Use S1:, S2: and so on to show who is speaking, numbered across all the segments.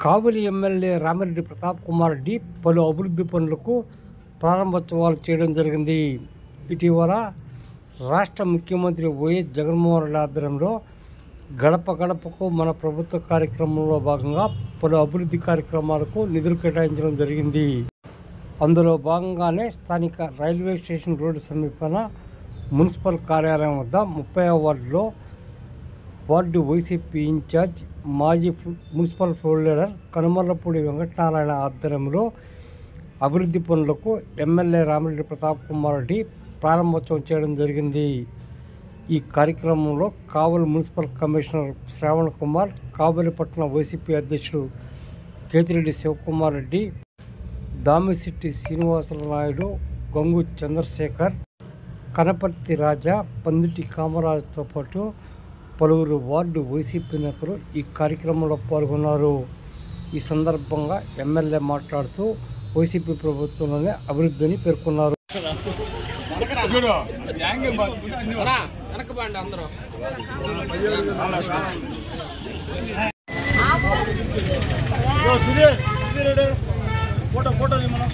S1: కావలి MLA Ramireddy Pratap Kumar Reddy పలు అభివృద్ధి పనులకు ప్రారంభోత్సవాలు చేయడం జరిగింది ఇటీవల రాష్ట్ర ముఖ్యమంత్రి వైఎస్ జగన్మోహన్ రెడ్డి ఆధ్వర్యంలో గడప గడపకు మన ప్రభుత్వ కార్యక్రమంలో భాగంగా పలు అభివృద్ధి కార్యక్రమాలకు నిధులు కేటాయించడం జరిగింది అందులో భాగంగానే స్థానిక రైల్వే స్టేషన్ రోడ్డు సమీపాన మున్సిపల్ కార్యాలయం వద్ద ముప్పై వార్డులో వార్డు వైసీపీ ఇన్ఛార్జ్ మాజీ ఫు- municipal floor leader Kanumarlapudi Venkatanarayana ఆధ్వర్యంలో అభివృద్ధి పనులకు ఎమ్మెల్యే రామిరెడ్డి ప్రతాప్ కుమార్ రెడ్డి ప్రారంభోత్సవం చేయడం జరిగింది ఈ కార్యక్రమంలో కావలి మున్సిపల్ కమిషనర్ శ్రావణ్ కుమార్ కావలిపట్నం వైసీపీ అధ్యక్షుడు కేతిరెడ్డి శివకుమార్ రెడ్డి దామిశెట్టి శ్రీనివాసుల నాయుడు గంగు చంద్రశేఖర్ కనపర్తి రాజా పందిటి కామరాజుతో పాటు పలువురు వార్డు వైసీపీ నేతలు ఈ కార్యక్రమంలో పాల్గొన్నారు ఈ సందర్భంగా ఎమ్మెల్యే మాట్లాడుతూ వైసీపీ ప్రభుత్వంలోనే అభివృద్ధిని పేర్కొన్నారు
S2: వెనకబండి అందరూ
S3: ఫోటో ఫోటో మనం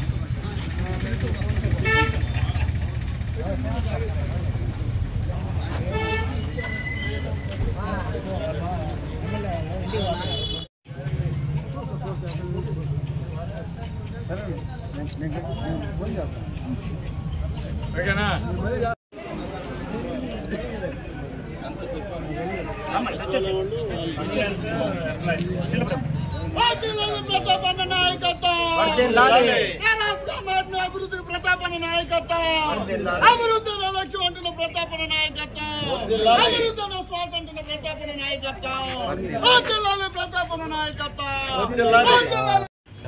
S4: ప్రతాపన్న నాయకత్వం అభివృద్ధి ప్రతాపన్న నాయకత్వం అభివృద్ధిలో లక్ష్యం అంటున్న ప్రతాపన్న నాయకత్వం అభివృద్ధిలో శ్వాస అంటున్న ప్రతాపన్న నాయకత్వం జిల్లాలో ప్రతాపన్న నాయకత్వం వర్ధిల్లాలి.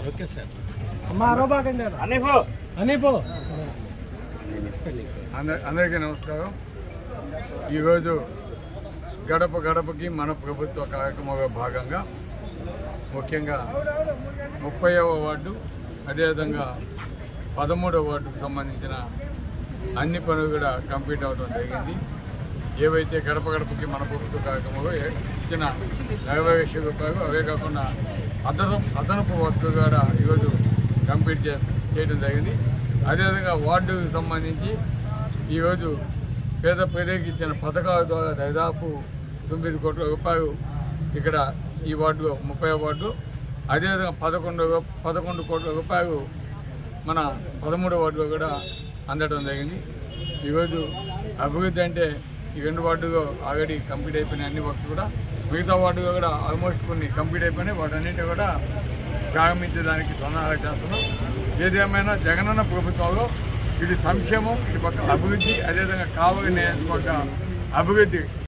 S5: అంద- అందరికీ నమస్కారం ఈరోజు గడప గడపకి మన ప్రభుత్వ కార్యక్రమంలో భాగంగా ముఖ్యంగా ముప్పైవ వార్డు అదేవిధంగా పదమూడవ వార్డుకు సంబంధించిన అన్ని పనులు కూడా కంప్లీట్ అవ్వడం జరిగింది ఏవైతే గడప గడపకి మన ప్రభుత్వ కార్యక్రమంలో ఏ- ఇచ్చిన నలభై లక్షల రూపాయలు అవే కాకుండా అదనపు అదనపు వర్క్ కూడా ఈరోజు కంప్లీట్ చే చేయడం జరిగింది అదేవిధంగా వార్డుకు సంబంధించి ఈరోజు పేద ప్రజలకు ఇచ్చిన పథకాల ద్వారా దాదాపు తొమ్మిది కోట్ల రూపాయలు ఇక్కడ ఈ వార్డులో ముప్పై వార్డు అదేవిధంగా పదకొండు రూ- పదకొండు కోట్ల రూపాయలు మన పదమూడవ వార్డులో కూడా అందడం జరిగింది ఈరోజు అభివృద్ధి అంటే ఈ రెండు వార్డులో ఆల్రెడీ కంప్లీట్ అయిపోయినాయి అన్ని వర్క్స్ కూడా మిగతా వార్డులో కూడా ఆల్మోస్ట్ కొన్ని కంప్లీట్ అయిపోయినాయి వాటన్నిటి కూడా ప్రారంభించడానికి సన్నాహాలు చేస్తున్నాం ఏదేమైనా జగనన్న ప్రభుత్వంలో ఇది సంక్షేమం ఇటు పక్క అభివృద్ధి అదేవిధంగా కావలి నియోజకవర్గ అభివృద్ధి